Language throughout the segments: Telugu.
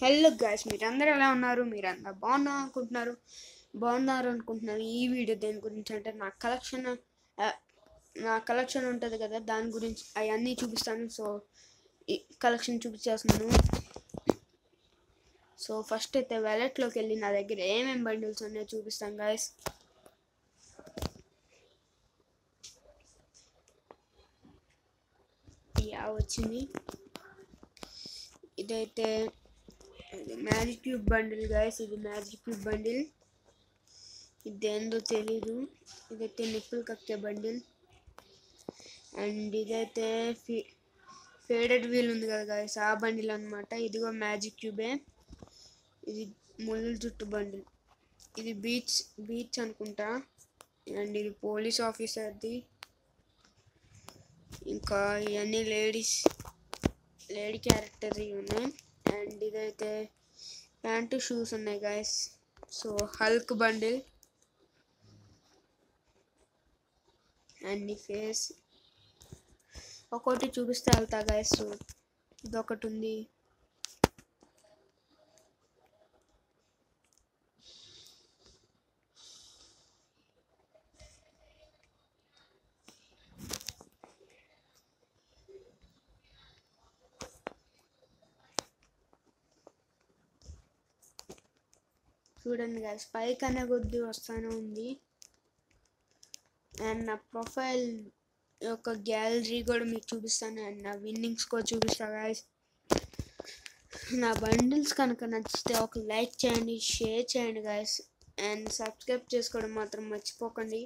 హలో గాయస్ మీరందరూ ఎలా ఉన్నారు మీరందరూ బాగున్నా అనుకుంటున్నారు బాగున్నారు అనుకుంటున్నారు ఈ వీడియో దేని గురించి అంటే నా కలెక్షన్ నా కలెక్షన్ ఉంటుంది కదా దాని గురించి అవన్నీ చూపిస్తాను సో ఈ కలెక్షన్ చూపించేస్తున్నాను సో ఫస్ట్ అయితే వ్యాలెట్లోకి వెళ్ళి నా దగ్గర ఏమేమి బండిల్స్ ఉన్నాయో చూపిస్తాను గాయస్ యా వచ్చింది ఇదైతే ఇది మ్యాజిక్ క్యూబ్ బండిల్ గాయస్ ఇది మ్యాజిక్ క్యూబ్ బండిల్ ఇది ఏందో తెలీదు ఇదైతే నిప్పులు కక్కే బండిల్ అండ్ ఇదైతే ఫీ ఫేడెడ్ వీల్ ఉంది కదా గాయస్ ఆ బండిల్ అనమాట ఇదిగో మ్యాజిక్ క్యూబే ఇది ముళ్ళు జుట్టు బండిల్ ఇది బీచ్ బీచ్ అనుకుంటా అండ్ ఇది పోలీస్ ఆఫీసర్ది ఇంకా ఇవన్నీ లేడీస్ లేడీ క్యారెక్టర్ ఉన్నాయి అండ్ ఇదైతే ప్యాంటు షూస్ ఉన్నాయి guys so Hulk bundle and ఈ ఫేస్ ఒకటి చూపిస్తే వెళ్తా గాయస్ సో ఇదొకటి ఉంది చూడండి గాయస్ పైకి అనే కొద్ది వస్తానే ఉంది అండ్ నా ప్రొఫైల్ యొక్క గ్యాలరీ కూడా మీకు చూపిస్తాను అండ్ నా విన్నింగ్స్ కూడా చూపిస్తా గాయస్ నా బండిల్స్ కనుక నచ్చితే ఒక లైక్ చేయండి షేర్ చేయండి గాయస్ అండ్ సబ్స్క్రైబ్ చేసుకోవడం మాత్రం మర్చిపోకండి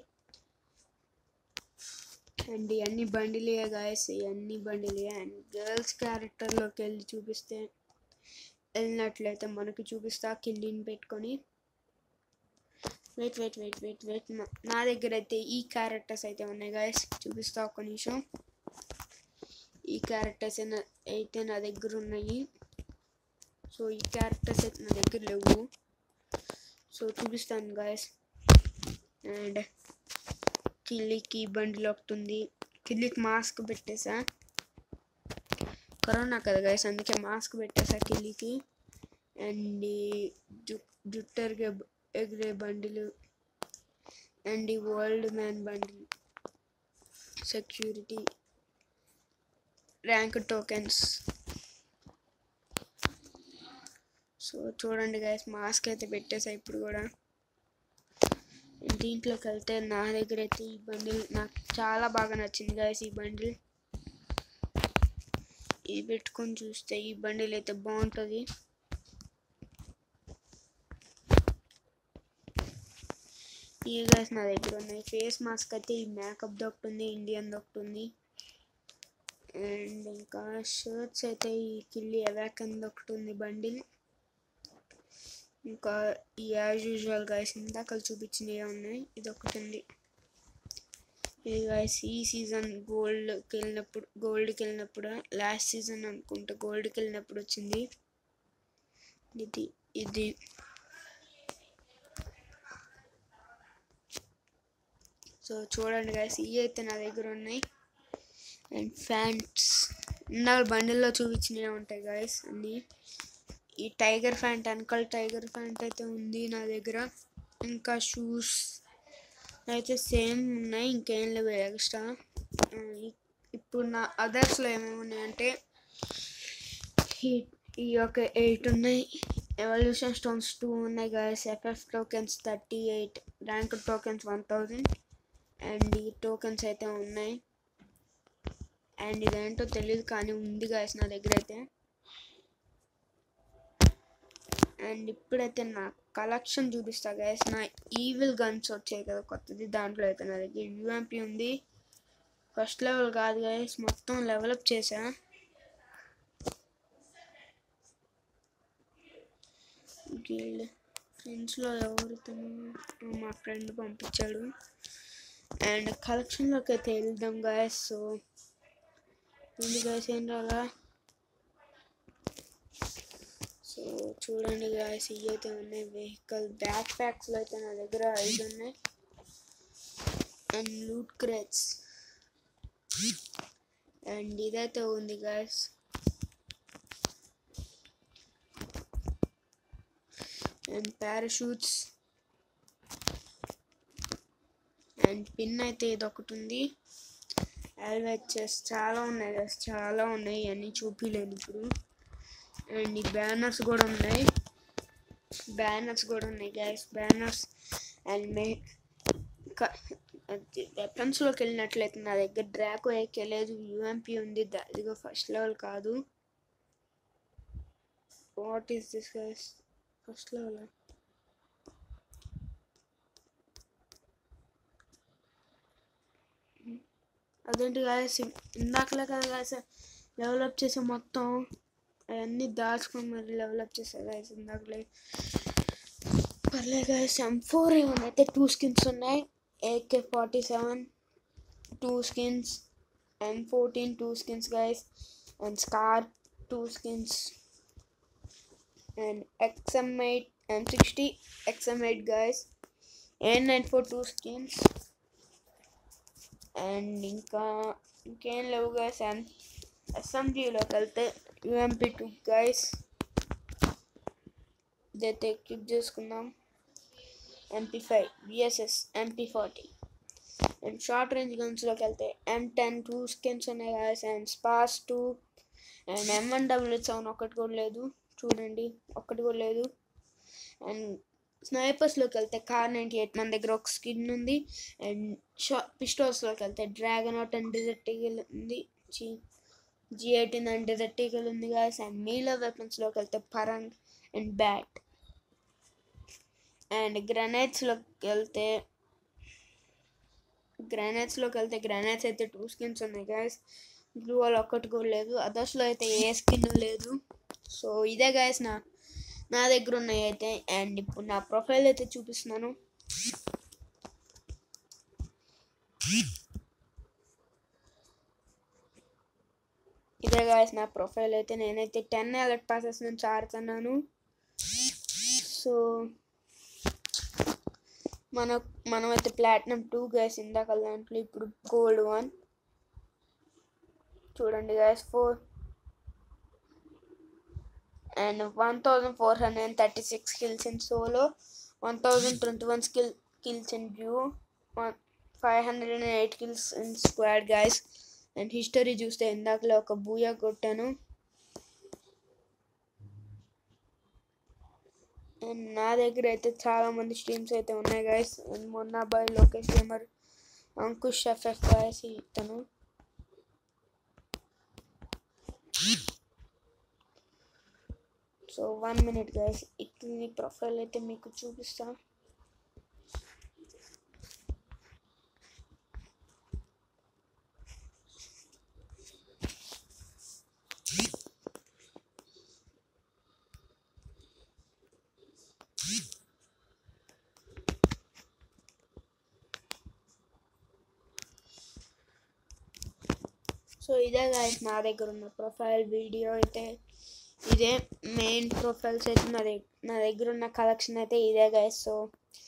అండ్ ఇవన్నీ బండిలే గాయస్ ఇవన్నీ బండిలే అండ్ గర్ల్స్ క్యారెక్టర్లోకి వెళ్ళి చూపిస్తే వెళ్ళినట్లయితే మనకి చూపిస్తా కిందిని పెట్టుకొని wait wait wait wait wait నా దగ్గర అయితే ఈ క్యారెక్టర్స్ అయితే ఉన్నాయి గాయస్ చూపిస్తా ఒక్క నిమిషం ఈ క్యారెక్టర్స్ అయితే నా దగ్గర ఉన్నాయి సో ఈ క్యారెక్టర్స్ అయితే నా దగ్గర లేవు సో చూపిస్తాను గాయస్ అండ్ కిల్లికి బండిలో ఒకటి ఉంది కిల్లికి మాస్క్ పెట్టేసా కరోనా కదా గైస్ అందుకే మాస్క్ పెట్టేసా కిల్లికి అండ్ జు జుట్టు ఎరిగే ఎగిరే బండిలు అండ్ ఈ world man bundle security rank tokens so చూడండి గైస్ మాస్క్ అయితే పెట్టేసా ఇప్పుడు కూడా దీంట్లోకి వెళ్తే నా దగ్గర అయితే ఈ బండిల్ నాకు చాలా బాగా నచ్చింది గైస్ ఈ బండిల్ ఇది పెట్టుకొని చూస్తే ఈ బండిల్ అయితే బాగుంటుంది ఈ గైస్ నా దగ్గర ఉన్నాయి ఫేస్ మాస్క్ అయితే ఈ మేకప్ ఒకటి ఉంది ఇండియన్ ఒకటి ఉంది అండ్ ఇంకా షర్ట్స్ అయితే ఈ కిల్లి ఎవాకన్ ఒకటి ఉంది బండిల్ ఇంకా ఈ యాజ్ యూజువల్ గైస్ ఇందాక చూపించినవి ఉన్నాయి ఇది ఒకటి ఉంది ఇది గైస్ ఈ సీజన్ గోల్డ్కి వెళ్ళినప్పుడు గోల్డ్కి వెళ్ళినప్పుడు లాస్ట్ సీజన్ అనుకుంటా గోల్డ్కి వెళ్ళినప్పుడు వచ్చింది ఇది ఇది సో చూడండి గైస్ ఇవి అయితే నా దగ్గర ఉన్నాయి అండ్ ఫ్యాంట్స్ ఇందాక బండిల్లో చూపించినవి ఉంటాయి గైస్ అన్నీ ఈ టైగర్ ఫ్యాంట్ వెనకాల టైగర్ ఫ్యాంట్ అయితే ఉంది నా దగ్గర ఇంకా షూస్ అయితే సేమ్ ఉన్నాయి ఇంకేం లేవు ఎక్స్ట్రా ఇప్పుడు నా అదర్స్లో ఏమేమి ఉన్నాయంటే ఈ ఈ యొక్క ఎయిట్ ఉన్నాయి ఎవల్యూషన్ స్టోన్స్ టూ ఉన్నాయి guys FF tokens thirty eight rank tokens one thousand and ఈ టోకెన్స్ అయితే ఉన్నాయి అండ్ ఇదేంటో తెలియదు కానీ ఉంది గాయస్ నా దగ్గర అయితే అండ్ ఇప్పుడైతే నా కలెక్షన్ చూపిస్తా గైస్ నా ఈవిల్ గన్స్ వచ్చాయి కదా కొత్తది దాంట్లో అయితే నా దగ్గర యూఎంపీ ఉంది ఫస్ట్ లెవెల్ కాదు గైస్ మొత్తం లెవలప్ చేసా గిల్డ్ ఫ్రెండ్స్లో ఎవరితోనూ మా ఫ్రెండ్ పంపించాడు అండ్ కలెక్షన్లోకి అయితే వెళ్దాం గాయస్ సో ఉంది గాయస్ ఏం రాలా సో చూడండి గాయస్ ఇవి అయితే ఉన్నాయి వెహికల్ బ్యాక్ ప్యాక్స్లో అయితే నా దగ్గర ఐదు ఉన్నాయి అండ్ లూట్ క్రేట్స్ అండ్ ఇదైతే ఉంది guys and parachutes and pin అయితే ఇది ఒకటి ఉంది ఎల్వెచ్ఎస్ చాలా ఉన్నాయి guys, చాలా ఉన్నాయి అన్నీ చూపించలేదు ఇప్పుడు అండ్ ఈ బ్యానర్స్ కూడా ఉన్నాయి బ్యానర్స్ కూడా ఉన్నాయి గ్యాస్ బ్యానర్స్ అండ్ మే వెపన్స్లోకి వెళ్ళినట్లయితే నా దగ్గర డ్రాకో ఎక్కలేదు యూఎంపీ ఉంది ద- ఇదిగో ఫస్ట్ లెవెల్ కాదు what is this guys first level అదేంటి గాయస్ ఇందాకలే కదా గాయస్ డెవలప్ చేసే మొత్తం అవన్నీ దాచుకొని మరి డెవలప్ చేసా గాయస్ ఇందాకలే పర్లేదు గాయస్ ఎం ఫోర్ అయితే టూ స్కిన్స్ ఉన్నాయి AK forty seven two skins M fourteen two skins guys and SCAR two skins and XM eight M sixty XM eight guys N nine four two skins and ఇంకా ఇంకేం లేవు గైస్ ఎం ఎస్ఎంజీలోకి వెళ్తే యూఎంపీ టూ గైస్ ఇదైతే క్లిక్ చేసుకుందాం MP five BSS MP forty and short range గన్స్లోకి వెళ్తే ఎం టెన్ టూ స్కిన్స్ ఉన్నాయి guys and స్పాస్ two and M one W seven ఒక్కటి కూడా లేదు చూడండి ఒక్కటి కూడా లేదు అండ్ స్నైపర్స్లోకి వెళ్తే కార్ నైంటీ ఎయిట్ మన దగ్గర ఒక స్కిన్ ఉంది అండ్ షా పిస్టోల్స్లోకి వెళ్తే dragon out and desert eagle ఉంది G eighteen and desert eagle ఉంది గాయస్ అండ్ మీలో వెపన్స్లోకి వెళ్తే పరంగ్ అండ్ బ్యాట్ అండ్ గ్రనైట్స్లోకి వెళ్తే గ్రానైట్స్లోకి వెళ్తే గ్రానైట్స్ అయితే టూ స్కిన్స్ ఉన్నాయి గాయస్ బ్లూ వాల్ ఒక్కటి కూడా లేదు అదర్స్లో అయితే ఏ స్కిన్ లేదు సో ఇదే గాయస్ నా నా దగ్గర ఉన్నాయి అయితే అండ్ ఇప్పుడు నా ప్రొఫైల్ అయితే చూపిస్తున్నాను ఇదే గాయస్ నా ప్రొఫైల్ అయితే నేనైతే టెన్ అలర్ట్ పాసెస్ నుంచి ఆడుతున్నాను సో మన మనమైతే ప్లాటినం టూ గైస్ ఇందాక దాంట్లో ఇప్పుడు గోల్డ్ వన్ చూడండి guys four and one thousand four hundred and thirty six kills in solo one thousand twenty one skill kills in duo one five hundred and eight kills in squad guys and history చూస్తే ఇందాకలో ఒక బూయా కొట్టాను అండ్ నా దగ్గర అయితే చాలా మంది స్ట్రీమ్స్ అయితే ఉన్నాయి గైస్ అండ్ మొన్న boy Lokesh gamer Ankush FF guys ఇతను సో వన్ మినిట్ గైస్ ఇతని ప్రొఫైల్ అయితే మీకు చూపిస్తా సో ఇదే గాయస్ నా దగ్గర ఉన్న ప్రొఫైల్ వీడియో అయితే ఇదే మెయిన్ ప్రొఫైల్స్ అయితే నా దగ్గర నా దగ్గర ఉన్న కలెక్షన్ అయితే ఇదే గాయస్ సో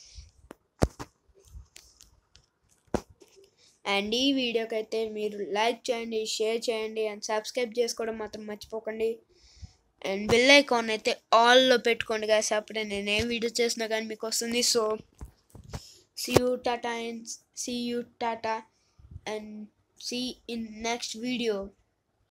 అండ్ ఈ వీడియోకి అయితే మీరు లైక్ చేయండి షేర్ చేయండి అండ్ సబ్స్క్రైబ్ చేసుకోవడం మాత్రం మర్చిపోకండి అండ్ బెల్ ఐకాన్ అయితే ఆల్లో పెట్టుకోండి గాయస్ అప్పుడే నేను ఏ వీడియో చేసినా కానీ మీకు వస్తుంది so see you tata and see you tata and see in next video